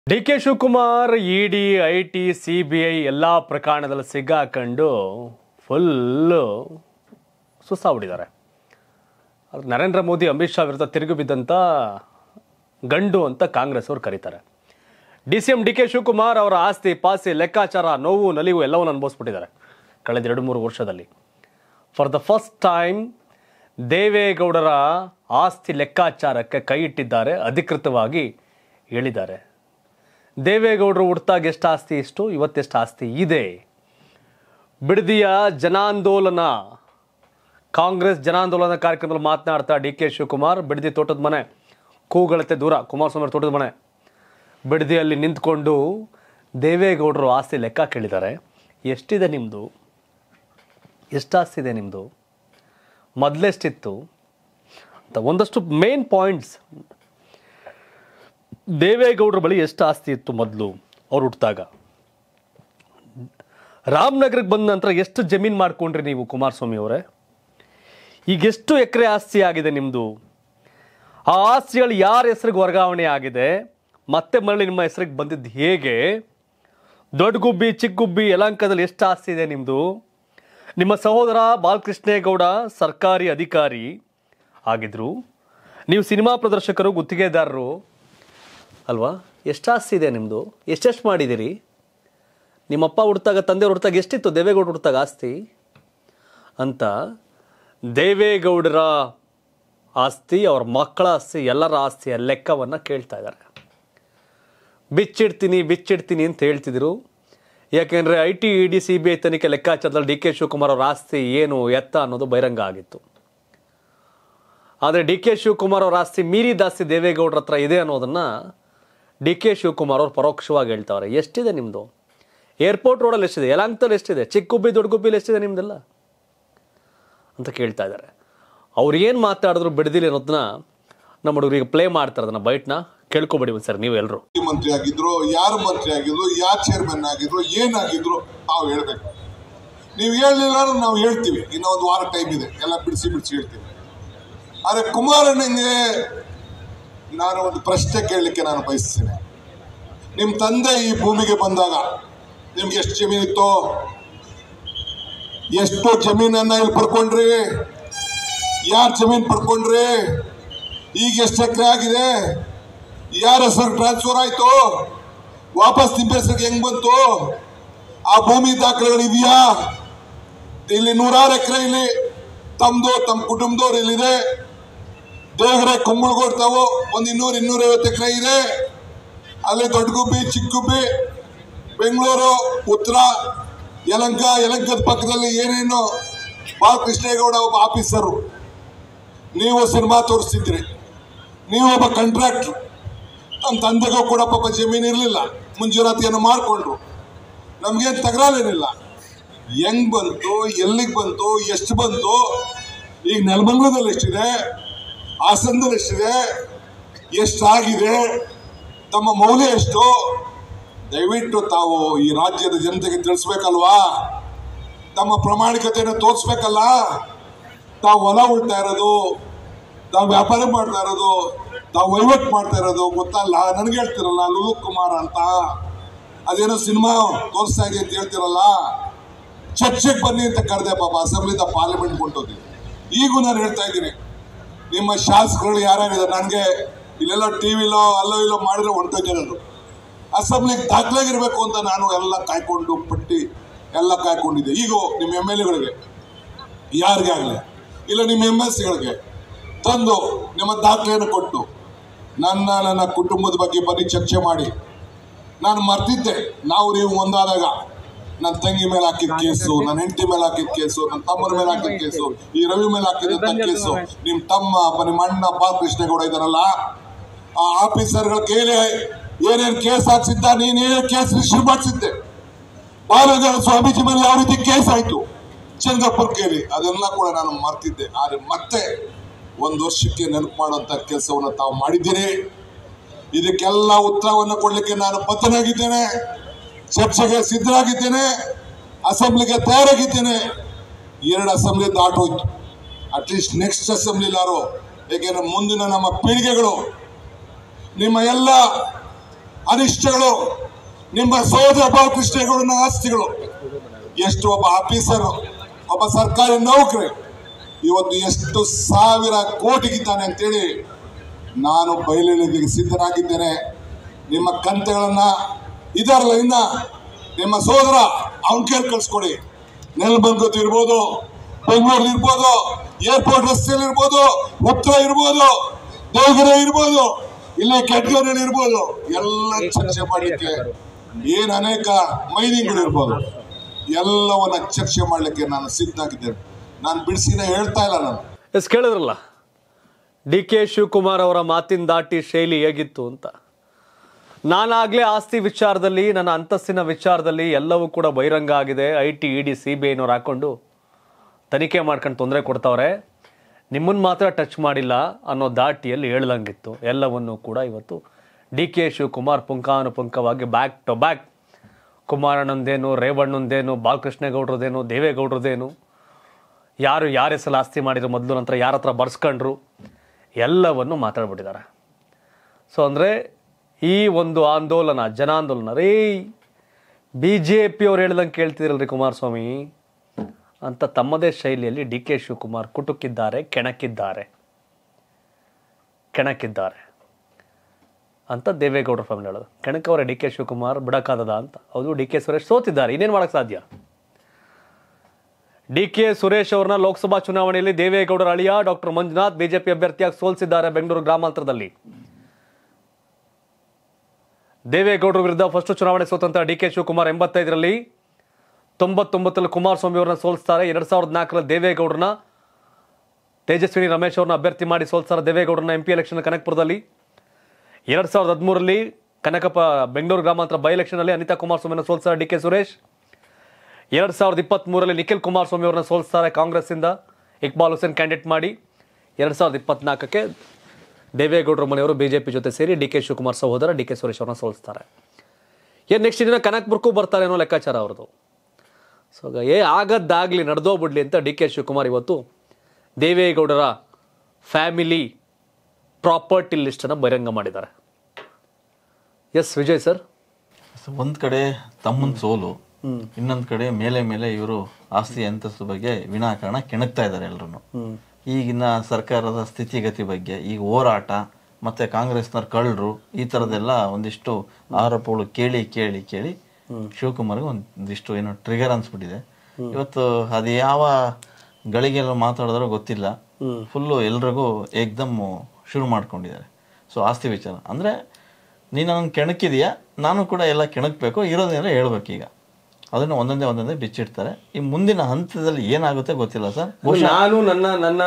D K Shivakumar ED I T C B I ಎಲ್ಲ ಪ್ರಕರಣದಲ್ಲಿ ಸಿಕ್ಕಾಕೊಂಡು ಫುಲ್ಲು ಸುಸ್ತಾಗ್ಬಿಟ್ಟಿದ್ದಾರೆ ಅದು ನರೇಂದ್ರ ಮೋದಿ ಅಮಿತ್ ಶಾ ವಿರುದ್ಧ ತಿರುಗಿ ಬಿದ್ದಂಥ ಗಂಡು ಅಂತ ಕಾಂಗ್ರೆಸ್ ಅವರು ಕರೀತಾರೆ D C M D K Shivakumar ಅವರ ಆಸ್ತಿ ಪಾಸ್ತಿ ಲೆಕ್ಕಾಚಾರ ನೋವು ನಲಿವು ಎಲ್ಲವನ್ನು ಅನುಭವಿಸ್ಬಿಟ್ಟಿದ್ದಾರೆ ಕಳೆದ ಎರಡು ಮೂರು ವರ್ಷದಲ್ಲಿ ಫಾರ್ ದ ಫಸ್ಟ್ ಟೈಮ್ ದೇವೇಗೌಡರ ಆಸ್ತಿ ಲೆಕ್ಕಾಚಾರಕ್ಕೆ ಕೈ ಇಟ್ಟಿದ್ದಾರೆ ಅಧಿಕೃತವಾಗಿ ಹೇಳಿದ್ದಾರೆ ದೇವೇಗೌಡರು ಹುಡ್ತಾಗ ಎಷ್ಟು ಆಸ್ತಿ ಇಷ್ಟು ಇವತ್ತೆಷ್ಟು ಆಸ್ತಿ ಇದೆ ಬಿಡದಿಯ ಜನಾಂದೋಲನ ಕಾಂಗ್ರೆಸ್ ಜನಾಂದೋಲನ ಕಾರ್ಯಕ್ರಮದಲ್ಲಿ ಮಾತನಾಡ್ತಾ ಡಿ ಕೆ ಶಿವಕುಮಾರ್ ಬಿಡದಿ ತೋಟದ ಮನೆ ಕೂಗಳತೆ ದೂರ ಕುಮಾರಸ್ವಾಮಿ ಅವ್ರ ತೋಟದ ಮನೆ ಬಿಡದಿಯಲ್ಲಿ ನಿಂತ್ಕೊಂಡು ದೇವೇಗೌಡರು ಆಸ್ತಿ ಲೆಕ್ಕ ಕೇಳಿದ್ದಾರೆ ಎಷ್ಟಿದೆ ನಿಮ್ಮದು ಎಷ್ಟು ಆಸ್ತಿ ಇದೆ ನಿಮ್ಮದು ಮೊದಲೆಷ್ಟಿತ್ತು ಅಂತ ಒಂದಷ್ಟು ಮೇನ್ ಪಾಯಿಂಟ್ಸ್ ದೇವೇಗೌಡರ ಬಳಿ ಎಷ್ಟು ಆಸ್ತಿ ಇತ್ತು ಮೊದಲು ಅವ್ರು ಹುಟ್ಟಿದಾಗ ರಾಮನಗರಕ್ಕೆ ಬಂದ ನಂತರ ಎಷ್ಟು ಜಮೀನು ಮಾಡ್ಕೊಂಡ್ರಿ ನೀವು ಕುಮಾರಸ್ವಾಮಿ ಅವರೇ ಈಗ ಎಷ್ಟು ಎಕರೆ ಆಸ್ತಿ ಆಗಿದೆ ನಿಮ್ಮದು ಆ ಆಸ್ತಿಗಳು ಯಾರ ಹೆಸರಿಗೆ ವರ್ಗಾವಣೆ ಆಗಿದೆ ಮತ್ತೆ ಮರಳಿ ನಿಮ್ಮ ಹೆಸರಿಗೆ ಬಂದಿದ್ದು ಹೇಗೆ ದೊಡ್ಡ ಗುಬ್ಬಿ ಚಿಕ್ಕ ಗುಬ್ಬಿ ಯಲಂಕದಲ್ಲಿ ಎಷ್ಟು ಆಸ್ತಿ ಇದೆ ನಿಮ್ಮದು ನಿಮ್ಮ ಸಹೋದರ ಬಾಲಕೃಷ್ಣೇಗೌಡ ಸರ್ಕಾರಿ ಅಧಿಕಾರಿ ಆಗಿದ್ರು ನೀವು ಸಿನಿಮಾ ಪ್ರದರ್ಶಕರು ಗುತ್ತಿಗೆದಾರರು ಅಲ್ವಾ ಎಷ್ಟು ಆಸ್ತಿ ಇದೆ ನಿಮ್ಮದು ಎಷ್ಟೆಷ್ಟು ಮಾಡಿದ್ದೀರಿ ನಿಮ್ಮಪ್ಪ ಹುಡ್ತಾಗ ತಂದೆ ಹುಡ್ತಾಗ ಎಷ್ಟಿತ್ತು ದೇವೇಗೌಡ ಹುಡ್ತಾಗ ಆಸ್ತಿ ಅಂತ ದೇವೇಗೌಡರ ಆಸ್ತಿ ಅವ್ರ ಮಕ್ಕಳ ಆಸ್ತಿ ಎಲ್ಲರ ಆಸ್ತಿಯ ಲೆಕ್ಕವನ್ನು ಕೇಳ್ತಾ ಇದ್ದಾರೆ ಬಿಚ್ಚಿಡ್ತೀನಿ ಬಿಚ್ಚಿಡ್ತೀನಿ ಅಂತ ಹೇಳ್ತಿದ್ರು ಯಾಕೆಂದರೆ I T E D C B I ತನಿಖೆ ಲೆಕ್ಕಾಚಾರದಲ್ಲಿ ಡಿ ಕೆ ಶಿವಕುಮಾರ್ ಅವರ ಆಸ್ತಿ ಏನು ಎತ್ತ ಅನ್ನೋದು ಬಹಿರಂಗ ಆಗಿತ್ತು ಆದರೆ ಡಿ ಕೆ ಶಿವಕುಮಾರ್ ಅವರ ಆಸ್ತಿ ಮೀರಿದ ಆಸ್ತಿ ದೇವೇಗೌಡರ ಹತ್ರ ಇದೆ ಅನ್ನೋದನ್ನು ಡಿ ಕೆ ಶಿವಕುಮಾರ್ ಅವರು ಪರೋಕ್ಷವಾಗಿ ಹೇಳ್ತಾವ್ರೆ ಎಷ್ಟಿದೆ ನಿಮ್ಮದು ಏರ್ಪೋರ್ಟ್ ರೋಡಲ್ಲಿ ಎಷ್ಟಿದೆ ಯಲಾಂಕದಲ್ಲಿ ಎಷ್ಟಿದೆ ಚಿಕ್ಕ ಗುಬ್ಬಿ ದೊಡ್ಡ ಗುಬ್ಬಿಲಿ ಎಷ್ಟಿದೆ ನಿಮ್ದೆಲ್ಲ ಅಂತ ಕೇಳ್ತಾ ಇದ್ದಾರೆ ಅವ್ರು ಏನು ಮಾತಾಡಿದ್ರು ಬಿಡದಿಲ್ಲ ಅನ್ನೋದನ್ನ ನಮ್ಮ ಹುಡುಗರಿಗೆ ಪ್ಲೇ ಮಾಡ್ತಾರೆ ಅದನ್ನ ಬೈಟ್ನ ಕೇಳ್ಕೊಬೇಡಿ ಸರ್ ನೀವು ಎಲ್ಲರೂ ಮುಖ್ಯಮಂತ್ರಿ ಆಗಿದ್ರು ಯಾರು ಮಂತ್ರಿ ಆಗಿದ್ರು ಯಾರು ಚೇರ್ಮನ್ ಆಗಿದ್ರು ಏನಾಗಿದ್ರು ತಾವು ಹೇಳ್ಬೇಕು ನೀವು ಹೇಳಲಿಲ್ಲ ಅಂದ್ರೆ ನಾವು ಹೇಳ್ತೀವಿ ಇನ್ನೂ ಒಂದು ವಾರ ಟೈಮ್ ಇದೆ ಎಲ್ಲ ಬಿಡಿಸಿ ಬಿಡಿಸಿ ಹೇಳ್ತೀವಿ ಆದರೆ ಕುಮಾರಣ್ಣಂಗೆ ನಾನು ಒಂದು ಪ್ರಶ್ನೆ ಕೇಳಲಿಕ್ಕೆ ನಾನು ಬಯಸ್ತೀನಿ ನಿಮ್ಮ ತಂದೆ ಈ ಭೂಮಿಗೆ ಬಂದಾಗ ನಿಮ್ಗೆ ಎಷ್ಟು ಜಮೀನಿತ್ತು ಎಷ್ಟು ಜಮೀನನ್ನ ಇಲ್ಲಿ ಪಡ್ಕೊಂಡ್ರಿ ಯಾರು ಜಮೀನು ಪಡ್ಕೊಂಡ್ರಿ ಈಗ ಎಷ್ಟು ಎಕರೆ ಆಗಿದೆ ಯಾರ ಹೆಸರು ಟ್ರಾನ್ಸ್ಫರ್ ಆಯ್ತು ವಾಪಸ್ ನಿಮ್ಮ ಹೆಸರಿಗೆ ಹೆಂಗ್ ಬಂತು ಆ ಭೂಮಿ ದಾಖಲೆಗಳು ಇದೆಯಾ ಇಲ್ಲಿ ನೂರಾರು ಎಕರೆ ಇಲ್ಲಿ ತಮ್ದು ತಮ್ಮ ಕುಟುಂಬದವ್ರು ಇಲ್ಲಿದೆ ದೇವರೆ ಕುಂಬಳಗೊಡ್ತಾವು ಒಂದು ಇನ್ನೂರು ಇನ್ನೂರೈವತ್ತು ಎಕರೆ ಇದೆ ಅಲ್ಲಿ ದೊಡ್ಡ ಗುಬ್ಬಿ ಚಿಕ್ಕ ಗುಬ್ಬಿ ಬೆಂಗಳೂರು ಉತ್ತರ ಯಲಂಕ ಯಲಂಕದ ಪಕ್ಕದಲ್ಲಿ ಏನೇನು ಬಾಲಕೃಷ್ಣೇಗೌಡ ಒಬ್ಬ ಆಫೀಸರು ನೀವು ಸಿನಿಮಾ ತೋರಿಸ್ತಿದ್ರಿ ನೀವು ಒಬ್ಬ ಕಾಂಟ್ರಾಕ್ಟ್ರು ನಮ್ಮ ತಂದೆಗೂ ಕೂಡ ಪಾಪ ಜಮೀನು ಇರಲಿಲ್ಲ ಮಂಜೂರಾತಿಯನ್ನು ಮಾಡಿಕೊಂಡ್ರು ನಮಗೇನು ತಕರಾರೇನಿಲ್ಲ ಹೆಂಗ್ ಬಂತು ಎಲ್ಲಿಗೆ ಬಂತು ಎಷ್ಟು ಬಂತು ಈಗ ನೆಲಮಂಗಲದಲ್ಲಿ ಎಷ್ಟಿದೆ ಹಾಸನದಲ್ಲಿ ಎಷ್ಟಿದೆ ಎಷ್ಟಾಗಿದೆ ತಮ್ಮ ಮೌಲ್ಯ ಎಷ್ಟು ದಯವಿಟ್ಟು ತಾವು ಈ ರಾಜ್ಯದ ಜನತೆಗೆ ತಿಳಿಸ್ಬೇಕಲ್ವಾ ತಮ್ಮ ಪ್ರಾಮಾಣಿಕತೆಯನ್ನು ತೋರಿಸ್ಬೇಕಲ್ಲ ತಾವು ಹೊಲ ಉಳ್ತಾ ಇರೋದು ತಾವು ವ್ಯಾಪಾರ ಮಾಡ್ತಾ ಇರೋದು ತಾವು ವಹಿವಾಟು ಮಾಡ್ತಾ ಇರೋದು ಗೊತ್ತಲ್ಲ ನನಗೆ ಹೇಳ್ತಿರಲ್ಲ ಲುಲು ಕುಮಾರ್ ಅಂತ ಅದೇನೋ ಸಿನಿಮಾ ತೋರಿಸ್ತಾ ಇದೆ ಅಂತ ಹೇಳ್ತಿರಲ್ಲ ಚರ್ಚೆಗೆ ಬನ್ನಿ ಅಂತ ಕರೆದೆ ಪಾಪ ಅಸೆಂಬ್ಲಿಂದ ಪಾರ್ಲಿಮೆಂಟ್ ಕೊಂಟೋಗಿ ಈಗೂ ನಾನು ಹೇಳ್ತಾ ಇದ್ದೀನಿ ನಿಮ್ಮ ಶಾಸಕರು ಯಾರ್ಯಾರಿದ್ದಾರೆ ನನಗೆ ಇಲ್ಲೆಲ್ಲ ಟಿ ವಿಲೋ ಅಲ್ಲೋ ಇಲ್ಲೋ ಮಾಡಿದ್ರೆ ಹೊಂಟೋಗಿರೋದು ಅಸೆಂಬ್ಲಿಗೆ ದಾಖಲಾಗಿರ್ಬೇಕು ಅಂತ ನಾನು ಎಲ್ಲ ಕಾಯ್ಕೊಂಡು ಪಟ್ಟಿ ಎಲ್ಲ ಕಾಯ್ಕೊಂಡಿದ್ದೆ ಈಗ ನಿಮ್ಮ ಎಮ್ ಎಲ್ ಎಗಳಿಗೆ ಯಾರಿಗೆ ಆಗಲಿ ಇಲ್ಲ ನಿಮ್ಮ ಎಮ್ ಎಸ್ ಸಿಗಳಿಗೆ ತಂದು ನಿಮ್ಮ ದಾಖಲೆಯನ್ನು ಕೊಟ್ಟು ನನ್ನ ನನ್ನ ಕುಟುಂಬದ ಬಗ್ಗೆ ಬನ್ನಿ ಚರ್ಚೆ ಮಾಡಿ ನಾನು ಮರ್ತಿದ್ದೆ ನಾವು ನೀವು ಒಂದಾದಾಗ ನನ್ನ ತಂಗಿ ಮೇಲೆ ಹಾಕಿದ ಕೇಸು ನನ್ನ ಹೆಂಡತಿ ಮೇಲೆ ಹಾಕಿದ ಕೇಸು ನನ್ನ ತಮ್ಮನ ಮೇಲೆ ಹಾಕಿದ ಕೇಸು ಈ ರವಿ ಮೇಲೆ ಹಾಕಿದಂತ ಕೇಸು ನಿಮ್ಮ ತಮ್ಮ ಅಪ್ಪ, ನಿಮ್ಮ ಅಣ್ಣ ಬಾಲಕೃಷ್ಣೇಗೌಡ ಇದ್ದಾರಲ್ಲ ಆ ಆಫೀಸರ್ಗಳ ಕೇಳಿ ಏನೇನು ಕೇಸ್ ಹಾಕ್ಸಿದ್ದ ನೀನೇನು ಕೇಸ್ ರಿಜಿಸ್ಟರ್ ಮಾಡಿಸಿದ್ದೆ ಬಾಲಗಂಗ ಸ್ವಾಮೀಜಿ ಮೇಲೆ ಯಾವ ರೀತಿ ಕೇಸ್ ಆಯ್ತು ಚಂದ್ರಪುರ ಕೇಳಿ ಅದೆಲ್ಲ ಕೂಡ ನಾನು ಮರ್ತಿದ್ದೆ ಆದರೆ ಮತ್ತೆ ಒಂದು ವರ್ಷಕ್ಕೆ ನೆನಪು ಮಾಡುವಂತ ಕೆಲಸವನ್ನು ತಾವು ಮಾಡಿದ್ದೀರಿ ಇದಕ್ಕೆಲ್ಲ ಉತ್ತರವನ್ನು ಕೊಡಲಿಕ್ಕೆ ನಾನು ಬದ್ಧನಾಗಿದ್ದೇನೆ ಚರ್ಚೆಗೆ ಸಿದ್ಧರಾಗಿದ್ದೇನೆ ಅಸೆಂಬ್ಲಿಗೆ ತಯಾರಾಗಿದ್ದೇನೆ ಎರಡು ಅಸೆಂಬ್ಲಿ ದಾಟೋಯ್ತು ಅಟ್ಲೀಸ್ಟ್ ನೆಕ್ಸ್ಟ್ ಅಸೆಂಬ್ಲಿಲಾರು ಏಕೆಂದ್ರೆ ಮುಂದಿನ ನಮ್ಮ ಪೀಳಿಗೆಗಳು ನಿಮ್ಮ ಎಲ್ಲ ಅನಿಷ್ಟಗಳು ನಿಮ್ಮ ಸೋದರ ಬಾಲಕೃಷ್ಣೇಗೌಡನ ಆಸ್ತಿಗಳು ಎಷ್ಟು ಒಬ್ಬ ಆಫೀಸರ್ ಒಬ್ಬ ಸರ್ಕಾರಿ ನೌಕರಿ ಇವತ್ತು ಎಷ್ಟು ಸಾವಿರ ಕೋಟಿಗಿದ್ದಾನೆ ಅಂತೇಳಿ ನಾನು ಬಯಲಿಗೆ ಸಿದ್ಧನಾಗಿದ್ದೇನೆ ನಿಮ್ಮ ಕಂತೆಗಳನ್ನ ಇದರಲ್ಲ ಇನ್ನ ನಿಮ್ಮ ಸೋದರ ಅವನ ಕೇಳಿ ಕಳ್ಸ್ಕೊಡಿ ನೆಲಬಂಗತ್ ಇರ್ಬೋದು ಬೆಂಗಳೂರು ಇರ್ಬೋದು ಏರ್ಪೋರ್ಟ್ ರಸ್ತೆಯಲ್ಲಿ ಇರ್ಬೋದು ಉತ್ತರ ಇರ್ಬೋದು ದೇವಗಿರಿ ಇರ್ಬೋದು ಇಲ್ಲಿ ಕೆಟ್ಟಗೇರಿ ಇರ್ಬೋದು ಎಲ್ಲ ಚರ್ಚೆ ಮಾಡಲಿಕ್ಕೆ ಏನ್ ಅನೇಕ ಮೈನಿಂಗ್ಗಳು ಇರ್ಬೋದು ಎಲ್ಲವನ್ನ ಚರ್ಚೆ ಮಾಡಲಿಕ್ಕೆ ನಾನು ಸಿದ್ಧನಾಗಿದ್ದೇನೆ ನಾನು ಬಿಡಿಸಿನ ಹೇಳ್ತಾ ಇಲ್ಲ ನಾನು ಎಸ್ ಕೇಳಿದ್ರಲ್ಲ ಡಿ ಕೆ ಶಿವಕುಮಾರ್ ಅವರ ಮಾತಿನ ದಾಟಿ ಶೈಲಿ ಹೇಗಿತ್ತು ಅಂತ ನಾನಾಗಲೇ ಆಸ್ತಿ ವಿಚಾರದಲ್ಲಿ ನನ್ನ ಅಂತಸ್ತಿನ ವಿಚಾರದಲ್ಲಿ ಎಲ್ಲವೂ ಕೂಡ ಬಹಿರಂಗ ಆಗಿದೆ I T E D C B ಐನವ್ರು ಹಾಕೊಂಡು ತನಿಖೆ ಮಾಡ್ಕೊಂಡು ತೊಂದರೆ ಕೊಡ್ತಾವ್ರೆ ನಿಮ್ಮನ್ನು ಮಾತ್ರ ಟಚ್ ಮಾಡಿಲ್ಲ ಅನ್ನೋ ದಾಟಿಯಲ್ಲಿ ಹೇಳ್ದಂಗಿತ್ತು ಎಲ್ಲವನ್ನು ಕೂಡ ಇವತ್ತು ಡಿ ಕೆ ಶಿವಕುಮಾರ್ ಪುಂಖಾನುಪುಂಖವಾಗಿ ಬ್ಯಾಕ್ ಟು ಬ್ಯಾಕ್ ಕುಮಾರಣ್ಣಂದೇನು ರೇವಣ್ಣಂದೇನು ಬಾಲಕೃಷ್ಣೇಗೌಡ್ರದೇನು ದೇವೇಗೌಡ್ರದೇನು ಯಾರು ಯಾರ ಹೆಸರು ಆಸ್ತಿ ಮಾಡಿದ್ರು ಮೊದಲು ನಂತರ ಯಾರ ಹತ್ರ ಬರ್ಸ್ಕೊಂಡ್ರು ಎಲ್ಲವನ್ನು ಮಾತಾಡ್ಬಿಟ್ಟಿದ್ದಾರೆ ಸೊ ಅಂದರೆ ಈ ಒಂದು ಆಂದೋಲನ ಜನಾಂದೋಲನ ರೇ ಬಿ ಜೆ ಪಿ ಅವ್ರು ಹೇಳ್ದಂಗೆ ಕೇಳ್ತಿದ್ರಲ್ರಿ ಕುಮಾರಸ್ವಾಮಿ ಅಂತ ತಮ್ಮದೇ ಶೈಲಿಯಲ್ಲಿ ಡಿ ಕೆ ಶಿವಕುಮಾರ್ ಕುಟುಕಿದ್ದಾರೆ ಕೆಣಕಿದ್ದಾರೆ ಕೆಣಕಿದ್ದಾರೆ ಅಂತ ದೇವೇಗೌಡರ ಫ್ಯಾಮಿಲಿ ಹೇಳೋದು ಕೆಣಕವರೇ ಡಿ ಕೆ ಶಿವಕುಮಾರ್ ಬಿಡಕ್ಕಾದದ ಅಂತ ಹೌದು ಡಿ ಕೆ ಸುರೇಶ್ ಸೋತಿದ್ದಾರೆ ಇನ್ನೇನು ಮಾಡೋಕ್ಕೆ ಸಾಧ್ಯ ಡಿ ಕೆ ಸುರೇಶ್ ಅವರನ್ನ ಲೋಕಸಭಾ ಚುನಾವಣೆಯಲ್ಲಿ ದೇವೇಗೌಡರ ಅಳಿಯ ಡಾಕ್ಟರ್ ಮಂಜುನಾಥ್ ಬಿಜೆಪಿ ಅಭ್ಯರ್ಥಿಯಾಗಿ ಸೋಲಿಸಿದ್ದಾರೆ ಬೆಂಗಳೂರು ಗ್ರಾಮಾಂತರದಲ್ಲಿ ದೇವೇಗೌಡರ ವಿರುದ್ಧ ಫಸ್ಟ್ ಚುನಾವಣೆ ಸೋತಂತ ಡಿ ಕೆ ಶಿವಕುಮಾರ್ ಎಂಬತ್ತೈದರಲ್ಲಿ ತೊಂಬತ್ತೊಂಬತ್ತರಲ್ಲಿ ಕುಮಾರಸ್ವಾಮಿ ಅವರನ್ನ ಸೋಲಿಸ್ತಾರೆ ಎರಡ್ ಸಾವಿರದ ನಾಲ್ಕರಲ್ಲಿ ದೇವೇಗೌಡರನ್ನ ತೇಜಸ್ವಿನಿ ರಮೇಶ್ ಅವ್ರನ್ನ ಅಭ್ಯರ್ಥಿ ಮಾಡಿ ಸೋಲ್ಸ್ತಾರೆ ದೇವೇಗೌಡರನ್ನ ಎಂ ಪಿ ಎಲೆಕ್ಷನ್ ಕನಕಪುರದಲ್ಲಿ ಎರಡ್ ಸಾವಿರದ ಹದಿಮೂರರಲ್ಲಿ ಕನಕಪ ಬೆಂಗಳೂರು ಗ್ರಾಮಾಂತರ ಬೈ ಎಲೆಕ್ಷನಲ್ಲಿ ಅನಿತಾ ಕುಮಾರಸ್ವಾಮಿನ ಸೋಲ್ಸ್ತಾರೆ ಡಿ ಕೆ ಸುರೇಶ್ ಎರಡ್ ಸಾವಿರದ ಇಪ್ಪತ್ತ್ಮೂರರಲ್ಲಿ ನಿಖಿಲ್ ಕುಮಾರಸ್ವಾಮಿ ಅವರನ್ನ ಸೋಲಿಸ್ತಾರೆ ಕಾಂಗ್ರೆಸ್ಸಿಂದ ಇಕ್ಬಾಲ್ ಹುಸೇನ್ ಕ್ಯಾಂಡಿಡೇಟ್ ಮಾಡಿ ಎರಡ್ ಸಾವಿರದ ಇಪ್ಪತ್ನಾಲ್ಕಕ್ಕೆ ದೇವೇಗೌಡರ ಮನೆಯವರು ಬಿಜೆಪಿ ಜೊತೆ ಸೇರಿ ಡಿ ಕೆ ಶಿವಕುಮಾರ್ ಸಹೋದರ ಡಿ ಕೆ ಸುರೇಶ್ ಅವ್ರನ್ನ ಸೋಲಿಸ್ತಾರೆ ಏನು ನೆಕ್ಸ್ಟ್ ದಿನ ಕನಕಪುರಕ್ಕೂ ಬರ್ತಾರೆ ಅನ್ನೋ ಲೆಕ್ಕಾಚಾರ ಅವ್ರದ್ದು ಸೊ ಏ ಆಗದ್ದಾಗಲಿ ನಡೆದೋಗ್ಬಿಡ್ಲಿ ಅಂತ ಡಿ ಕೆ ಶಿವಕುಮಾರ್ ಇವತ್ತು ದೇವೇಗೌಡರ ಫ್ಯಾಮಿಲಿ ಪ್ರಾಪರ್ಟಿ ಲಿಸ್ಟನ್ನು ಬಹಿರಂಗ ಮಾಡಿದ್ದಾರೆ ಎಸ್ ವಿಜಯ್ ಸರ್ ಒಂದ್ ಕಡೆ ತಮ್ಮನ್ ಸೋಲು ಇನ್ನೊಂದ್ ಕಡೆ ಮೇಲೆ ಮೇಲೆ ಇವರು ಆಸ್ತಿ ಅಂತಸ್ತು ಬಗ್ಗೆ ವಿನಾಕಾರಣ ಕೆಣಕ್ತಾ ಇದ್ದಾರೆ ಎಲ್ರು ಈಗಿನ ಸರ್ಕಾರದ ಸ್ಥಿತಿಗತಿ ಬಗ್ಗೆ ಈಗ ಹೋರಾಟ ಮತ್ತೆ ಕಾಂಗ್ರೆಸ್ನವ್ರ ಕಳ್ಳರು ಈ ತರದೆಲ್ಲ ಒಂದಿಷ್ಟು ಆರೋಪಗಳು ಕೇಳಿ ಕೇಳಿ ಕೇಳಿ ಶಿವಕುಮಾರ್ಗೆ ಒಂದಿಷ್ಟು ಏನೋ ಟ್ರಿಗರ್ ಅನ್ಸ್ಬಿಟ್ಟಿದೆ ಇವತ್ತು ಅದು ಯಾವ ಗಳಿಗೆಲ್ಲ ಮಾತಾಡಿದ್ರೋ ಗೊತ್ತಿಲ್ಲ ಫುಲ್ಲು ಎಲ್ರಿಗೂ ಏಕ್ದಮ್ ಶುರು ಮಾಡ್ಕೊಂಡಿದ್ದಾರೆ ಸೊ ಆಸ್ತಿ ವಿಚಾರ ಅಂದ್ರೆ ನೀನು ನನ್ನ ಕೆಣಕಿದೀಯಾ ನಾನು ಕೂಡ ಎಲ್ಲ ಕೆಣಕ್ಬೇಕು ಇರೋದೇನೆಲ್ಲ ಹೇಳ್ಬೇಕು ಈಗ ಅದನ್ನು ಒಂದೊಂದೇ ಒಂದೊಂದೇ ಬಿಚ್ಚಿಡ್ತಾರೆ ಈ ಮುಂದಿನ ಹಂತದಲ್ಲಿ ಏನಾಗುತ್ತೆ ಗೊತ್ತಿಲ್ಲ ಸರ್ ನಾನು ನನ್ನ ನನ್ನ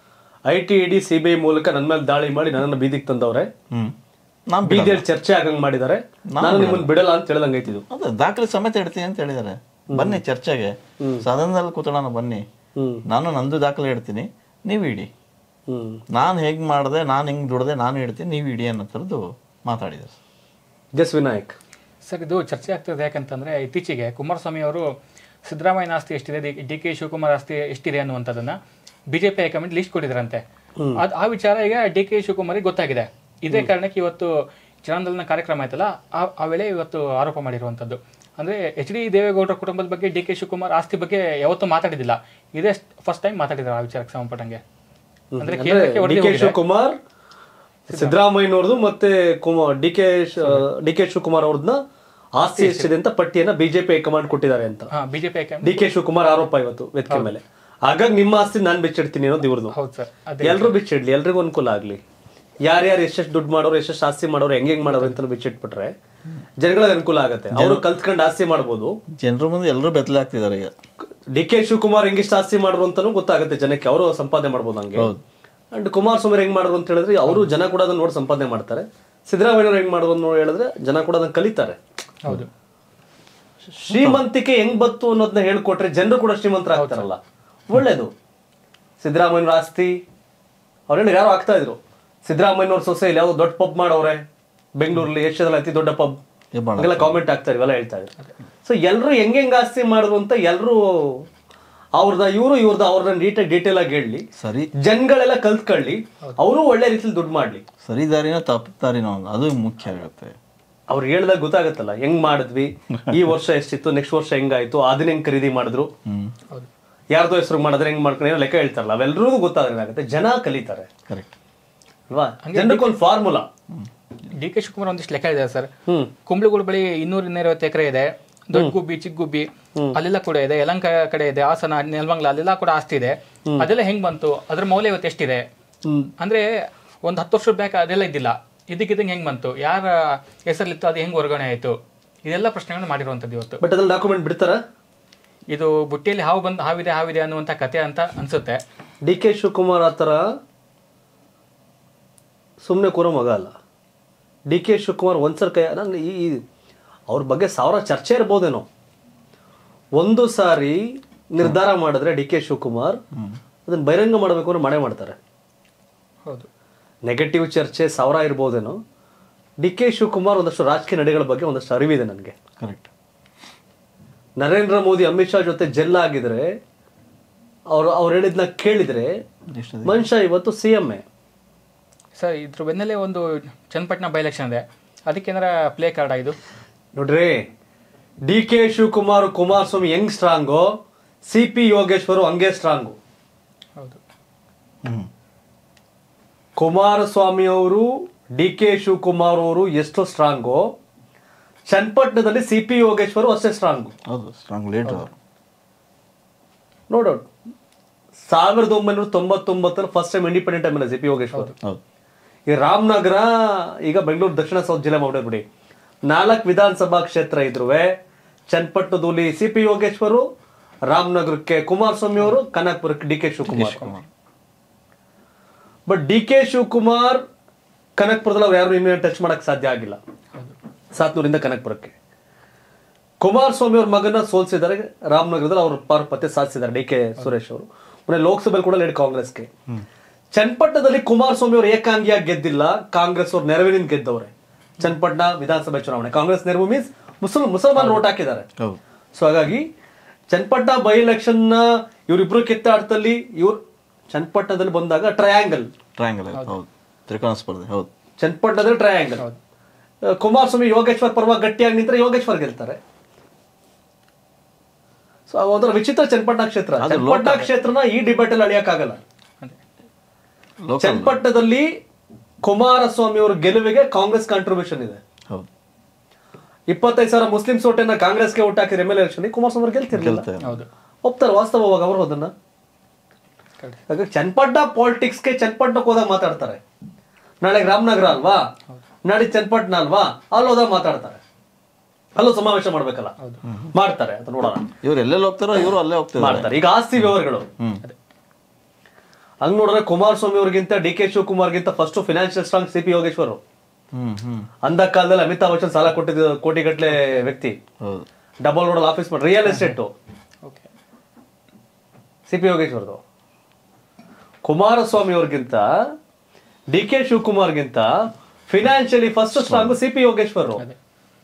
I T E D C B I ಮೂಲಕ ನನ್ನ ಮೇಲೆ ದಾಳಿ ಮಾಡಿ ನನ್ನನ್ನು ಬೀದಿಗೆ ತಂದವ್ರೆ ಹ್ಮ್ ನಾನು ಬೀದಿಯಲ್ಲಿ ಚರ್ಚೆ ಆಗಂಗ್ ಮಾಡಿದ್ದಾರೆ ನಾನು ನಿಮ್ಮನ್ನ ಬಿಡಲ್ಲ ಅಂತ ಹೇಳ್ದಂಗೆ ಐತಿದು ಅದು ದಾಖಲೆ ಸಮೇತ ಇಡ್ತೀನಿ ಅಂತ ಹೇಳಿದ್ದಾರೆ ಬನ್ನಿ ಚರ್ಚೆಗೆ ಸದನದಲ್ಲಿ ಕೂತೋಣ ಬನ್ನಿ ಹ್ಮ್. ನಾನು ನಂದು ದಾಖಲೆ ಇಡ್ತೀನಿ ನೀವು ಇಡಿ ಹ್ಮ್ ನಾನು ಹೇಗೆ ಮಾಡಿದೆ ನಾನು ಹೆಂಗೆ ದುಡ್ದೆ ನಾನು ಇಡ್ತೀನಿ ನೀವು ಇಡಿ ಅನ್ನೋ ಥರದ್ದು ಮಾತಾಡಿದ್ದಾರೆ ಜಸ್ ವಿನಾಯಕ್ ಸರ್ ಇದು ಚರ್ಚೆ ಆಗ್ತಿದೆ ಯಾಕಂತಂದ್ರೆ ಇತ್ತೀಚೆಗೆ ಕುಮಾರಸ್ವಾಮಿ ಅವರು ಸಿದ್ದರಾಮಯ್ಯನ ಆಸ್ತಿ ಎಷ್ಟಿದೆ ಡಿ ಕೆ ಶಿವಕುಮಾರ್ ಆಸ್ತಿ ಎಷ್ಟಿದೆ ಅನ್ನುವಂಥದ್ದನ್ನ ಬಿಜೆಪಿ ಹೈಕಮಾಂಡ್ ಲಿಸ್ಟ್ ಕೊಟ್ಟಿದ್ರಂತೆ ಅದ್ ಆ ವಿಚಾರ ಈಗ ಡಿ ಕೆ ಶಿವಕುಮಾರಿಗೆ ಗೊತ್ತಾಗಿದೆ ಇದೇ ಕಾರಣಕ್ಕೆ ಇವತ್ತು ಜನಾಂದೋಲನ ಕಾರ್ಯಕ್ರಮ ಆಯ್ತಲ್ಲ ಆ ಆ ವೇಳೆ ಇವತ್ತು ಆರೋಪ ಮಾಡಿರುವಂಥದ್ದು ಅಂದ್ರೆ ಎಚ್ ಡಿ ದೇವೇಗೌಡರ ಕುಟುಂಬದ ಬಗ್ಗೆ ಡಿ ಕೆ ಶಿವಕುಮಾರ್ ಆಸ್ತಿ ಬಗ್ಗೆ ಯಾವತ್ತೂ ಮಾತಾಡಿದಿಲ್ಲ ಇದೇ ಫಸ್ಟ್ ಟೈಮ್ ಮಾತಾಡಿದ್ರು ಆ ವಿಚಾರಕ್ಕೆ ಸಂಬಂಧಪಟ್ಟಂಗೆ ಅಂದ್ರೆ ಕೇಂದ್ರಕ್ಕೆ ಡಿ ವರದಿ ಕೆ ಹೋಗಿದೆ. ಶಿವಕುಮಾರ್ ಸಿದ್ದರಾಮಯ್ಯನವ್ರದ್ದು ಮತ್ತೆ Kumar D K D K Shivakumar ಅವ್ರನ್ನ ಆಸ್ತಿ ಎಷ್ಟಿದೆ ಅಂತ ಪಟ್ಟಿಯನ್ನ ಬಿಜೆಪಿ ಹೈಕಮಾಂಡ್ ಕೊಟ್ಟಿದ್ದಾರೆ ಅಂತ ಹಾ BJP high command D K Shivakumar ಆರೋಪ ಇವತ್ತು ವೇದಿಕೆ ಮೇಲೆ ಹಾಗಾಗಿ ನಿಮ್ಮ ಆಸ್ತಿ ನಾನು ಬಿಚ್ಚಿಡ್ತೀನಿ ಅನ್ನೋದು ಇವ್ರದ್ದು ಹೌದು ಸರ್ ಅದೇ ಎಲ್ರು ಬಿಚ್ಚಿಡ್ಲಿ ಎಲ್ರಿಗೂ ಅನುಕೂಲ ಆಗ್ಲಿ ಯಾರ್ಯಾರು ಎಷ್ಟೆಷ್ಟು ದುಡ್ಡು ಮಾಡೋರು ಎಷ್ಟೆಷ್ಟು ಆಸ್ತಿ ಮಾಡೋರು ಹೆಂಗ್ ಹೆಂಗ್ ಮಾಡೋರು ಅಂತ ಬಿಚ್ಚಿಟ್ಬಿಟ್ರೆ ಜನಗಳಿಗೆ ಅನುಕೂಲ ಆಗುತ್ತೆ ಅವರು ಕಲ್ತ್ಕೊಂಡು ಆಸ್ತಿ ಮಾಡ್ಬೋದು ಜನರ ಮುಂದೆ ಎಲ್ಲರೂ ಬೆತ್ತಲಾಗ್ತಿದ್ದಾರೆ ಈಗ ಡಿ ಕೆ ಶಿವಕುಮಾರ್ ಹೆಂಗಿಷ್ಟು ಆಸ್ತಿ ಮಾಡ್ರು ಅಂತಾನು ಗೊತ್ತಾಗುತ್ತೆ ಜನಕ್ಕೆ ಅವರು ಸಂಪಾದನೆ ಮಾಡ್ಬೋದು ಹಂಗೆ ಅಂಡ್ ಕುಮಾರಸ್ವಾಮಿ ಹೆಂಗ್ ಮಾಡಿದ್ರು ಅಂತ ಹೇಳಿದ್ರೆ ಅವರು ಜನ ಕೂಡ ಅದನ್ನ ನೋಡಿ ಸಂಪಾದನೆ ಮಾಡ್ತಾರೆ ಸಿದ್ದರಾಮಯ್ಯವ್ರು ಹೆಂಗ್ ಮಾಡಿದ್ರು ಅಂತ ಹೇಳಿದ್ರೆ ಜನ ಕೂಡ ಅದನ್ನ ಕಲಿತಾರೆ ಹೌದು ಶ್ರೀಮಂತಿಕೆ ಹೆಂಗ್ ಬತ್ತು ಅನ್ನೋದನ್ನ ಹೇಳ್ಕೊಟ್ರೆ ಜನರು ಕೂಡ ಶ್ರೀಮಂತರಾಗ್ತಾರಲ್ಲ ಒಳ್ಳೇದು ಸಿದ್ದರಾಮಯ್ಯನವ್ರ ಆಸ್ತಿ ಅವ್ರು ಹೇಳಿ ಯಾರು ಆಗ್ತಾ ಇದ್ರು ಸಿದ್ದರಾಮಯ್ಯನವ್ರ ಸೊಸೆಯಲ್ಲಿ ಯಾವ್ದೋ ದೊಡ್ಡ ಪಬ್ ಮಾಡವ್ರೆ ಬೆಂಗಳೂರಲ್ಲಿ ಏಷ್ಯಾದಲ್ಲಿ ಅತಿ ದೊಡ್ಡ ಪಬ್ ಹೆಬ್ಬಾಳ. ಹಂಗೆಲ್ಲ ಕಾಮೆಂಟ್ ಆಗ್ತಾ ಇವೆಲ್ಲ ಹೇಳ್ತಾ ಇದ್ರು ಸೊ ಎಲ್ಲರೂ ಹೆಂಗ್ ಹೆಂಗ್ ಆಸ್ತಿ ಮಾಡಿದ್ರು ಅಂತ ಎಲ್ಲರೂ ಅವ್ರದ ಇವರು ಇವ್ರದ್ದು ಅವ್ರನ್ನ ನೀಟಾಗಿ ಡೀಟೇಲ್ ಆಗಿ ಹೇಳಿ ಸರಿ ಜನಗಳೆಲ್ಲ ಕಲ್ತ್ಕೊಳ್ಳಿ ಅವರು ಒಳ್ಳೆ ರೀತಿಲಿ ದುಡ್ಡು ಮಾಡ್ಲಿ ಸರಿ ದಾರಿನೋ ತಪ್ಪು ದಾರಿನೋ ಅದು ಮುಖ್ಯ ಆಗುತ್ತೆ ಅವ್ರು ಹೇಳ್ದಾಗ ಗೊತ್ತಾಗತ್ತಲ್ಲ ಹೆಂಗ್ ಮಾಡಿದ್ವಿ ಈ ವರ್ಷ ಎಷ್ಟಿತ್ತು ನೆಕ್ಸ್ಟ್ ವರ್ಷ ಹೆಂಗಾಯ್ತು ಅದನ್ನ ಹೆಂಗ್ ಖರೀದಿ ಮಾಡಿದ್ರು ಹೌದು ಯಾರ್ದೋ ಹೆಸರು ಮಾಡಿದ್ರೆ ಹೆಂಗ್ ಮಾಡ್ಕೊಂಡು ಏನೋ ಲೆಕ್ಕ ಹೇಳ್ತಾರಲ್ಲ ಅವೆಲ್ಲರಿಗೂ ಗೊತ್ತಾದ್ರೆ ಏನಾಗುತ್ತೆ ಜನ ಕಲಿತಾರೆ ಕರೆಕ್ಟ್ ಅಲ್ವಾ ಜನಕ್ಕೊಂದು ಫಾರ್ಮುಲಾ ಡಿ ಕೆ ಶಿವಕುಮಾರ್ ಒಂದಿಷ್ಟು ಲೆಕ್ಕ ಇದೆ ಸರ್ ಹ್ಮ್ ಕುಂಬ್ಳಗುಳ ಬಳಿ ಇನ್ನೂರ ಇನ್ನೂರೈವತ್ತು ಎಕರೆ ಇದೆ ದೊಡ್ಡ ಗುಬ್ಬಿ ಚಿಕ್ಕ ಗುಬ್ಬಿ ಅಲ್ಲೆಲ್ಲ ಕೂಡ ಇದೆ ಯಲಂಕ ಕಡೆ ಇದೆ ಹಾಸನ ನೆಲಮಂಗ್ಲ ಅಲ್ಲೆಲ್ಲ ಕೂಡ ಆಸ್ತಿ ಇದೆ ಅದೆಲ್ಲ ಹೆಂಗ್ ಬಂತು ಅದ್ರ ಮೌಲ್ಯ ಇವತ್ತು ಎಷ್ಟಿದೆ ಅಂದ್ರೆ ಒಂದ್ ಹತ್ತು ವರ್ಷ ಬ್ಯಾಕ್ ಅದೆಲ್ಲ ಇದ್ದಿಲ್ಲ ಇದಕ್ಕಿದಂಗೆ ಹೆಂಗ್ ಬಂತು ಯಾರ ಹೆಸರಲ್ಲಿತ್ತು ಅದು ಹೆಂಗ್ ವರ್ಗಾವಣೆ ಆಯ್ತು ಇದೆಲ್ಲ ಪ್ರಶ್ನೆಗಳನ್ನ ಮಾಡಿರುವಂತದ್ದು ಇವತ್ತು ಬಟ್ ಅದ್ರಲ್ಲಿ ಡಾಕ್ಯುಮೆಂಟ್ ಬಿಡ್ತಾರ ಇದು ಬುಟ್ಟಿಯಲ್ಲಿ ಹಾವು ಬಂದು ಹಾವಿದೆ ಹಾವಿದೆ ಅನ್ನುವಂತ ಕತೆ ಅಂತ ಅನ್ಸುತ್ತೆ ಡಿ ಕೆ ಶಿವಕುಮಾರ್ ಆ ಥರ ಸುಮ್ಮನೆ ಕೂರೋ ಮಗ ಅಲ್ಲ ಡಿ ಕೆ ಶಿವಕುಮಾರ್ ಒಂದ್ಸಲ ಕೈ ನಾನು ಈ ಈ- ಅವ್ರ ಬಗ್ಗೆ ಸಾವಿರ ಚರ್ಚೆ ಇರ್ಬೋದೇನೋ ಒಂದು ಸಾರಿ ನಿರ್ಧಾರ ಮಾಡಿದ್ರೆ ಡಿ ಕೆ ಶಿವಕುಮಾರ್ ಅದನ್ನ ಬಹಿರಂಗ ಮಾಡಬೇಕು ಅಂದ್ರೆ ಮಾಡೇ ಮಾಡ್ತಾರೆ ಹೌದು ನೆಗೆಟಿವ್ ಚರ್ಚೆ ಸಾವಿರ ಇರ್ಬೋದೇನೋ ಡಿ ಕೆ ಶಿವಕುಮಾರ್ ಒಂದಷ್ಟು ರಾಜಕೀಯ ನಡೆಗಳ ಬಗ್ಗೆ ಒಂದಷ್ಟು ಅರಿವಿದೆ ನನಗೆ ಕರೆಕ್ಟ್ ನರೇಂದ್ರ ಮೋದಿ ಅಮಿತ್ ಶಾ ಜೊತೆ ಜೆಲ್ ಆಗಿದ್ರೆ ಅವ್ರು ಅವ್ರು ಹೇಳಿದ್ನ ಕೇಳಿದ್ರೆ ಎಷ್ಟು ಮನುಷ್ಯ ಇವತ್ತು ಸಿ ಎಂ ಎ ಸರ್ ಇದ್ರ ಬೆನ್ನಲ್ಲೇ ಒಂದು ಚನ್ನಪಟ್ಟಣ ಬೈ ಎಲೆಕ್ಷನ್ ಇದೆ ಅದಕ್ಕೇನಾರ ಪ್ಲೇ ಕಾರ್ಡ್ ಇದು ನೋಡ್ರಿ ಡಿ ಕೆ ಶಿವಕುಮಾರ್ ಕುಮಾರಸ್ವಾಮಿ ಹೆಂಗ್ ಸ್ಟ್ರಾಂಗು ಸಿ ಪಿ ಯೋಗೇಶ್ವರು ಹಂಗೆ ಸ್ಟ್ರಾಂಗು ಹೌದು ಹ್ಮ್ ಕುಮಾರಸ್ವಾಮಿ ಅವರು ಡಿ ಕೆ ಶಿವಕುಮಾರ್ ಅವರು ಎಷ್ಟು ಸ್ಟ್ರಾಂಗು ಚನ್ನಪಟ್ಟಣದಲ್ಲಿ ಸಿ ಪಿ ಯೋಗೇಶ್ವರು ಅಷ್ಟೇ ಸ್ಟ್ರಾಂಗು ಹೌದು ಸ್ಟ್ರಾಂಗ್ ಲೀಡರ್ ಅವರು ನೋಡೋಣ ಸಾವಿರದ ಒಂಬೈನೂರ ತೊಂಬತ್ತೊಂಬತ್ತರ first time independent time C P Yogeshwar ಹೌದು ಈ ರಾಮನಗರ ಈಗ ಬೆಂಗಳೂರು ದಕ್ಷಿಣ ಸೌತ್ ಜಿಲ್ಲೆ ಮಾಡ್ಬಿಡಿ ನಾಲ್ಕು ವಿಧಾನಸಭಾ ಕ್ಷೇತ್ರ ಇದ್ರುವೆ ಚನ್ನಪಟ್ಟಣದಲ್ಲಿ ಸಿ ಪಿ ಯೋಗೇಶ್ವರು ರಾಮನಗರಕ್ಕೆ ಕುಮಾರಸ್ವಾಮಿ ಅವರು ಕನಕಪುರಕ್ಕೆ D K Shivakumar but D K Shivakumar ಕನಕಪುರದಲ್ಲಿ ಅವ್ರು ಯಾರು ಇನ್ನೇನು ಟಚ್ ಮಾಡಕ್ ಸಾಧ್ಯ ಆಗಿಲ್ಲ ಸಾತ್ನೂರಿಂದ ಕನಕಪುರಕ್ಕೆ ಕುಮಾರಸ್ವಾಮಿ ಅವ್ರ ಮಗನ ಸೋಲ್ಸಿದ್ದಾರೆ ರಾಮನಗರದಲ್ಲಿ ಅವ್ರ ಪಾರ್ ಪತ್ತೆ ಸಾಧಿಸಿದ್ದಾರೆ ಡಿ ಕೆ ಸುರೇಶ್ ಅವರು ಮೊನ್ನೆ ಲೋಕಸಭೆಯಲ್ಲಿ ಕೂಡ ಲೀಡ್ ಕಾಂಗ್ರೆಸ್ಗೆ ಚನ್ನಪಟ್ಟಣದಲ್ಲಿ ಕುಮಾರಸ್ವಾಮಿ ಅವರು ಏಕಾಂಗಿಯಾಗಿ ಗೆದ್ದಿಲ್ಲ ಕಾಂಗ್ರೆಸ್ ಅವ್ರ ನೆರವಿನಿಂದ ಗೆದ್ದವ್ರೆ ಚನ್ನಪಟ್ಟಣ ವಿಧಾನಸಭೆ ಚುನಾವಣೆ ಕಾಂಗ್ರೆಸ್ ನೆರವು ಮೀನ್ಸ್ ಮುಸಲ್ ಮುಸಲ್ಮಾನ್ ವೋಟ್ ಹಾಕಿದ್ದಾರೆ ಹೌದು ಸೊ ಹಾಗಾಗಿ ಚನ್ನಪಟ್ಟಣ ಬೈ ಎಲೆಕ್ಷನ್ ಇವರಿಬ್ರು ಕಿತ್ತಾಟದಲ್ಲಿ ಇವ್ರು ಚನ್ನಪಟ್ಟಣದಲ್ಲಿ ಬಂದಾಗ ಟ್ರಯಾಂಗಲ್ ಟ್ರಯಾಂಗಲ್ ಹೌದು ತ್ರಿಕೋನ ಸ್ಪರ್ಧೆ ಹೌದು ಚನ್ನಪಟ್ಟಣದಲ್ಲಿ ಟ್ರಯಾಂಗಲ್ ಕುಮಾರಸ್ವಾಮಿ ಯೋಗೇಶ್ವರ್ ಪರವಾಗಿ ಗಟ್ಟಿಯಾಗಿ ನಿಂತರೆ ಯೋಗೇಶ್ವರ್ ಗೆಲ್ತಾರೆ ಸೊ ಒಂಥರ ವಿಚಿತ್ರ ಚನ್ನಪಟ್ಟಣ ಕ್ಷೇತ್ರ ಅದು ಚನ್ನಪಟ್ಟಣ ಕ್ಷೇತ್ರನ ಈ ಡಿಬೇಟ್ ಅಲ್ಲಿ ಅಳಿಯಕ್ಕಾಗಲ್ಲ ಅದೇ ಲೋಕಲ್ ಚನ್ನಪಟ್ಟಣದಲ್ಲಿ ಕುಮಾರಸ್ವಾಮಿ ಅವ್ರ ಗೆಲುವಿಗೆ ಕಾಂಗ್ರೆಸ್ ಕಾಂಟ್ರಿಬ್ಯೂಷನ್ ಇದೆ ಹೌದು ಇಪ್ಪತ್ತೈದು ಸಾವಿರ ಮುಸ್ಲಿಮ್ಸ್ ಓಟನ್ನ ಕಾಂಗ್ರೆಸ್ಗೆ ಓಟ್ ಹಾಕಿದ್ರೆ ಎಮ್ ಎಲ್ ಎಲೆಕ್ಷನ್ ಕುಮಾರಸ್ವಾಮಿ ಅವ್ರು ಗೆಲ್ತಿರ್ಲಿಲ್ಲ ಗೆಲ್ತಾರೆ ಹೌದು ಒಪ್ತಾರೆ ವಾಸ್ತವವಾಗಿ ಅವರು ಅದನ್ನ Correct. ಹಾಗಾಗಿ ಚನ್ನಪಟ್ಟಣ ಪಾಲಿಟಿಕ್ಸ್ಗೆ ಚನ್ನಪಟ್ಟಣಕ್ಕೆ ಹೋದಾಗ ಮಾತಾಡ್ತಾರೆ ನಾಳೆ ರಾಮನಗರ ಅಲ್ವಾ ನಾಳೆ ಚನ್ನಪಟ್ಟಣ ಅಲ್ವಾ ಅಲ್ಲಿ ಹೋದಾಗ ಮಾತಾಡ್ತಾರೆ ಅಲ್ಲೂ ಸಮಾವೇಶ ಮಾಡ್ಬೇಕಲ್ಲ ಮಾಡ್ತಾರೆ ಅದು ನೋಡೋಣ ಇವ್ರು ಎಲ್ಲೆಲ್ಲಿ ಹೋಗ್ತಾರೋ ಇವರು ಅಲ್ಲೇ ಹೋಗ್ತಾರೆ ಮಾಡ್ತಾರೆ ಈಗ ಆಸ್ತಿ ವ್ಯವಹಾರಗಳು ಹ್ಮ್ ಹಂಗ್ ನೋಡಿದ್ರೆ ಕುಮಾರಸ್ವಾಮಿ ಅವ್ರಿಗಿಂತ ಡಿ ಕೆ ಶಿವಕುಮಾರ್ಗಿಂತ first financial strong C P Yogeshwar hmm hmm ಅಂದ ಕಾಲದಲ್ಲಿ ಅಮಿತಾಬ್ ಬಚ್ಚನ್ ಸಾಲ ಕೊಟ್ಟಿದ್ದ ಕೋಟಿಗಟ್ಲೆ ವ್ಯಕ್ತಿ ಹೌದು ಡಬಲ್ ರೋಡ್ ಆಫೀಸ್ ಮಾಡಿ real estate okay C P ಯೋಗೇಶ್ವರ್ದು ಕುಮಾರಸ್ವಾಮಿ ಅವ್ರಿಗಿಂತ ಡಿ ಕೆ ಶಿವಕುಮಾರ್ಗಿಂತ financially first strong C P Yogeshwar ಅದೇ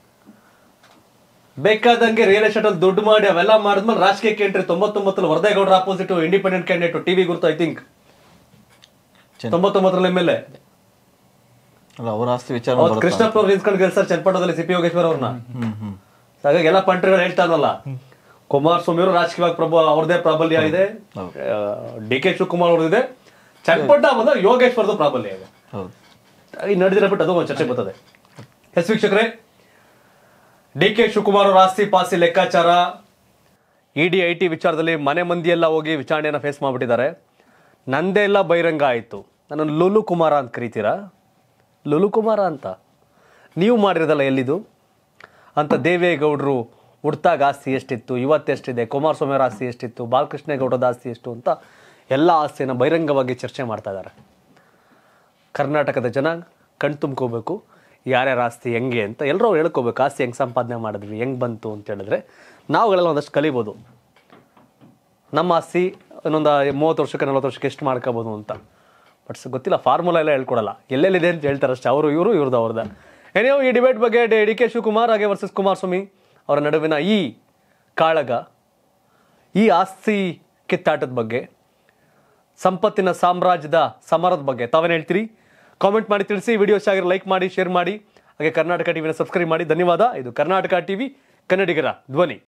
ಬೇಕಾದಂಗೆ ರಿಯಲ್ ಎಸ್ಟೇಟ್ ಅಲ್ಲಿ ದುಡ್ಡು ಮಾಡಿ ಅವೆಲ್ಲ ಮಾಡಿದ್ಮೇಲೆ ರಾಜಕೀಯಕ್ಕೆ ಎಂಟ್ರಿ ತೊಂಬತ್ತೊಂಬತ್ತರಲ್ಲಿ ವರದೇಗೌಡರ ಆಪೋಸಿಟ್ ಇಂಡಿಪೆಂಡೆಂಟ್ ಕ್ಯಾಂಡಿಡೇಟ್ ಟಿವಿ ಗುರುತು ಐ ಥಿಂಕ್ ಚೆನ್ನ- ತೊಂಬತ್ತೊಂಬತ್ತರಲ್ಲಿ ಎಮ್ ಎಲ್ ಎ ಅಲ್ಲ ಅವ್ರ ಆಸ್ತಿ ವಿಚಾರ ಅವತ್ತು ಬರುತ್ತಾ? ಕೃಷ್ಣಪ್ಪ ಅವ್ರು ನಿಂತ್ಕೊಂಡು ಗೆಲ್ಸರ್ ಚನ್ನಪಟ್ಟಣದಲ್ಲಿ ಸಿ ಪಿ ಯೋಗೇಶ್ವರ್ ಅವ್ರನ್ನ ಹ್ಮ್ ಹ್ಮ್ ಹಾಗಾಗಿ ಎಲ್ಲ ಪಂಟ್ರಿಗಳು ಹೇಳ್ತಾರಲ್ಲ ಕುಮಾರಸ್ವಾಮಿ ಅವರು ರಾಜಕೀಯವಾಗಿ ಪ್ರಭು ಅವ್ರದೇ ಪ್ರಾಬಲ್ಯ ಇದೆ ಹೌದು. ಡಿ ಕೆ ಶಿವಕುಮಾರ್ ಅವ್ರದ್ದಿದೆ ಚನ್ನಪಟ್ಟಣ ಬಂದಾಗ ಯೋಗೇಶ್ವರ್ದು ಪ್ರಾಬಲ್ಯ ಇದೆ ಹೌದು ಈ ನಡೆದಿರೋ ಬಿಟ್ಟು ಅದು ಒಂದು ಚರ್ಚೆ ಬರ್ತದೆ ಎಸ್ ವೀಕ್ಷಕರೇ ಡಿ ಕೆ ಶಿವಕುಮಾರ್ ಅವರ ಆಸ್ತಿ ಪಾಸ್ತಿ ಲೆಕ್ಕಾಚಾರ ಇಡಿ ಐ ಟಿ ವಿಚಾರದಲ್ಲಿ ಮನೆ ಮಂದಿಯೆಲ್ಲ ಹೋಗಿ ವಿಚಾರಣೆಯನ್ನು ಫೇಸ್ ಮಾಡಿಬಿಟ್ಟಿದ್ದಾರೆ ನಂದೇ ಎಲ್ಲ ಬಹಿರಂಗ ಆಯಿತು ನನ್ನನ್ನು ಲುಲು ಕುಮಾರ ಅಂತ ಕರಿತೀರಾ ಲುಲು ಕುಮಾರ ಅಂತ ನೀವು ಮಾಡಿರೋದಲ್ಲ ಎಲ್ಲಿದು ಅಂತ ದೇವೇಗೌಡರು ಹುಡ್ತಾಗ ಆಸ್ತಿ ಎಷ್ಟಿತ್ತು ಇವತ್ತೆಷ್ಟಿದೆ ಕುಮಾರಸ್ವಾಮಿ ಅವರ ಆಸ್ತಿ ಎಷ್ಟಿತ್ತು ಬಾಲಕೃಷ್ಣೇಗೌಡದ ಆಸ್ತಿ ಎಷ್ಟು ಅಂತ ಎಲ್ಲ ಆಸ್ತಿಯನ್ನು ಬಹಿರಂಗವಾಗಿ ಚರ್ಚೆ ಮಾಡ್ತಾ ಇದ್ದಾರೆ ಕರ್ನಾಟಕದ ಜನ ಕಣ್ ತುಂಬ್ಕೋಬೇಕು ಯಾರ್ಯಾರ ಆಸ್ತಿ ಹೆಂಗೆ ಅಂತ ಎಲ್ಲರೂ ಹೇಳ್ಕೋಬೇಕು ಆಸ್ತಿ ಹೆಂಗೆ ಸಂಪಾದನೆ ಮಾಡಿದ್ವಿ ಹೆಂಗೆ ಬಂತು ಅಂತ ಹೇಳಿದ್ರೆ ನಾವುಗಳೆಲ್ಲ ಒಂದಷ್ಟು ಕಲಿಬೋದು ನಮ್ಮ ಆಸ್ತಿ ಇನ್ನೊಂದು ಮೂವತ್ತು ವರ್ಷಕ್ಕೆ ನಲ್ವತ್ತು ವರ್ಷಕ್ಕೆ ಎಷ್ಟು ಮಾಡ್ಕೋಬೋದು ಅಂತ ಬಟ್ ಗೊತ್ತಿಲ್ಲ ಫಾರ್ಮುಲಾ ಎಲ್ಲ ಹೇಳ್ಕೊಡಲ್ಲ ಎಲ್ಲೆಲ್ಲಿದೆ ಅಂತ ಹೇಳ್ತಾರೆ ಅಷ್ಟೇ ಅವರು ಇವರು ಇವ್ರದ್ದು ಅವ್ರದ್ದು ಏನೇ ಈ ಡಿಬೇಟ್ ಬಗ್ಗೆ ಡಿ ಕೆ ಶಿವಕುಮಾರ್ ಹಾಗೆ ವರ್ಸಸ್ ಕುಮಾರಸ್ವಾಮಿ ಅವರ ನಡುವಿನ ಈ ಕಾಳಗ ಈ ಆಸ್ತಿ ಕಿತ್ತಾಟದ ಬಗ್ಗೆ ಸಂಪತ್ತಿನ ಸಾಮ್ರಾಜ್ಯದ ಸಮರದ ಬಗ್ಗೆ ತಾವೇನು ಹೇಳ್ತೀರಿ ಕಾಮೆಂಟ್ ಮಾಡಿ ತಿಳಿಸಿ ವಿಡಿಯೋ ಇಷ್ಟ ಆಗಿರೋ ಲೈಕ್ ಮಾಡಿ ಶೇರ್ ಮಾಡಿ ಹಾಗೆ ಕರ್ನಾಟಕ ಟಿವಿನ ಸಬ್ಸ್ಕ್ರೈಬ್ ಮಾಡಿ ಧನ್ಯವಾದ ಇದು ಕರ್ನಾಟಕ ಟಿವಿ ಕನ್ನಡಿಗರ ಧ್ವನಿ